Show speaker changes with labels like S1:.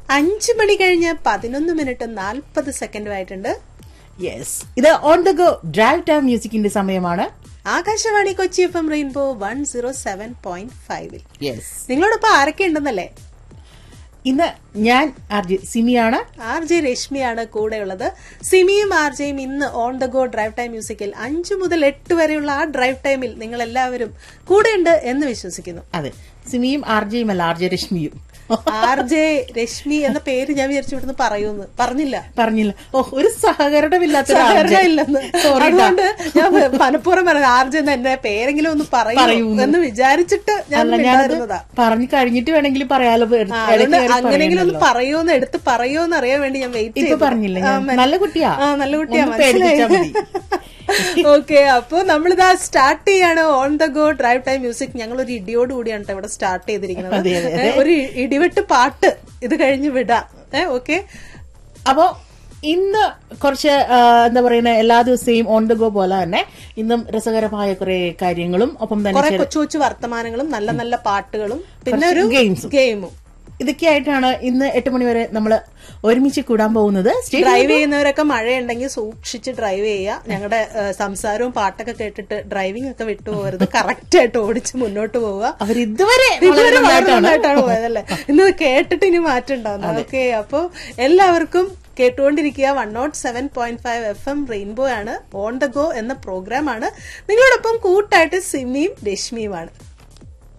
S1: അഞ്ചു മണി കഴിഞ്ഞ് പതിനൊന്ന് മിനിറ്റ് നാൽപ്പത് സെക്കൻഡും ആയിട്ടുണ്ട്
S2: യെസ് ഇത് on the go drive time മ്യൂസിക്കിന്റെ സമയമാണ്
S1: Akashvani Kochi F M rainbow one zero seven point ഫൈവിൽ
S2: യെസ്
S1: നിങ്ങളോടൊപ്പം ആരൊക്കെ ഉണ്ടെന്നല്ലേ
S2: ഇന്ന് ഞാൻ ആർ ജെ സിമിയാണ്
S1: ആർ ജെ രശ്മിയാണ് കൂടെയുള്ളത് സിമിയും ആർ ജെയും ഇന്ന് on the go drive time മ്യൂസിക്കിൽ അഞ്ചു മുതൽ എട്ട് വരെയുള്ള ആ ഡ്രൈവ് ടൈമിൽ നിങ്ങൾ എല്ലാവരും കൂടെയുണ്ട് എന്ന് വിശ്വസിക്കുന്നു
S2: അതെ സിമിയും ആർ ജെയും അല്ല ആർ ജെ രശ്മിയും
S1: ആർ ജെ രശ്മി എന്ന പേര് ഞാൻ വിചാരിച്ചു ഇവിടുന്ന് പറയൂന്ന് പറഞ്ഞില്ല
S2: പറഞ്ഞില്ല ഓ ഒരു സഹകരണമില്ലാത്ത
S1: സഹകരണം ഇല്ലെന്ന് അതുകൊണ്ട് ഞാൻ മനഃപൂർവ്വം പറഞ്ഞു ആർ ജെ എന്ന് എന്നെ പേരെങ്കിലും ഒന്ന് പറയൂ
S2: പറയൂന്ന്.
S1: എന്ന് വിചാരിച്ചിട്ട് ഞാൻ
S2: അല്ല ഞാനത്
S1: മിണ്ടാതിരുന്നതാ
S2: പറഞ്ഞു കഴിഞ്ഞിട്ട് വേണമെങ്കിൽ പറയാലോ ഇടയ്ക്ക്
S1: ആ, അതുകൊണ്ട്
S2: കയറി
S1: അങ്ങനെങ്കിലും ഒന്ന്
S2: പറയണ്ടല്ലോ.
S1: പറയോന്ന് എടുത്ത് പറയോന്ന് അറിയാൻ വേണ്ടി ഞാൻ വെയിറ്റ്
S2: ഇപ്പൊ പറഞ്ഞില്ല ഞാൻ. നല്ല കുട്ടിയാ.
S1: ആ നല്ല കുട്ടിയാ
S2: ഒന്ന് പേടിപ്പിച്ചാ
S1: മനസ്സിലായി ഓക്കെ അപ്പൊ നമ്മളിതാ സ്റ്റാർട്ട് ചെയ്യാണ് on the go drive time music ഞങ്ങൾ ഒരു ഇടിയോട് കൂടിയാണ് ട്ടോ ഇവിടെ സ്റ്റാർട്ട് ചെയ്തിരിക്കുന്നത്
S2: അതെ, അതെ,
S1: ഏ, ഒരു ഇടിവെട്ട് പാട്ട് ഇത് കഴിഞ്ഞ് വിടാം ഏ ഓക്കെ
S2: അപ്പോ ഇന്ന് കുറച്ച് ആ, എന്താ പറയുന്ന എല്ലാ ദിവസവും ഓൺ ദ ഗോ പോലെ തന്നെ ഇന്നും രസകരമായ കുറെ കാര്യങ്ങളും ഒപ്പം തന്നെ
S1: കുറെ
S2: ചെറു-
S1: കൊച്ചു കൊച്ചു വർത്തമാനങ്ങളും നല്ല നല്ല പാട്ടുകളും പിന്നെ
S2: കുറച്ച്
S1: ഒരു
S2: ഗെയിംസും.
S1: ഗെയിമും
S2: ഇതൊക്കെ ആയിട്ടാണ് ഇന്ന് എട്ട് മണി വരെ നമ്മൾ ഒരുമിച്ച് കൂടാൻ പോകുന്നത് Stay
S1: ഡ്രൈവ് ചെയ്യുന്നവരൊക്കെ മഴയുണ്ടെങ്കിൽ സൂക്ഷിച്ച് ഡ്രൈവ് ചെയ്യുക ഞങ്ങളുടെ സംസാരവും പാട്ടൊക്കെ കേട്ടിട്ട് ഡ്രൈവിംഗ് ഒക്കെ വിട്ടുപോകരുത് കറക്റ്റ് ആയിട്ട് ഓടിച്ച് മുന്നോട്ട് പോവുക
S2: അവരിതുവരെ
S1: ഇതുവരെ
S2: വളരെ
S1: വളരെ
S2: നന്നായിട്ടാണ്
S1: നന്നായിട്ടാണ് പോയതല്ലേ ഇന്ന് കേട്ടിട്ട് ഇനി മാറ്റം ഉണ്ടാവുന്നത് ഓക്കെ അപ്പൊ എല്ലാവർക്കും കേട്ടുകൊണ്ടിരിക്കുക one not seven point five F M rainbow ആണ് ഓൺ ദ ഗോ എന്ന പ്രോഗ്രാം ആണ് നിങ്ങളോടൊപ്പം കൂട്ടായിട്ട് സിമിയും രശ്മിയുമാണ്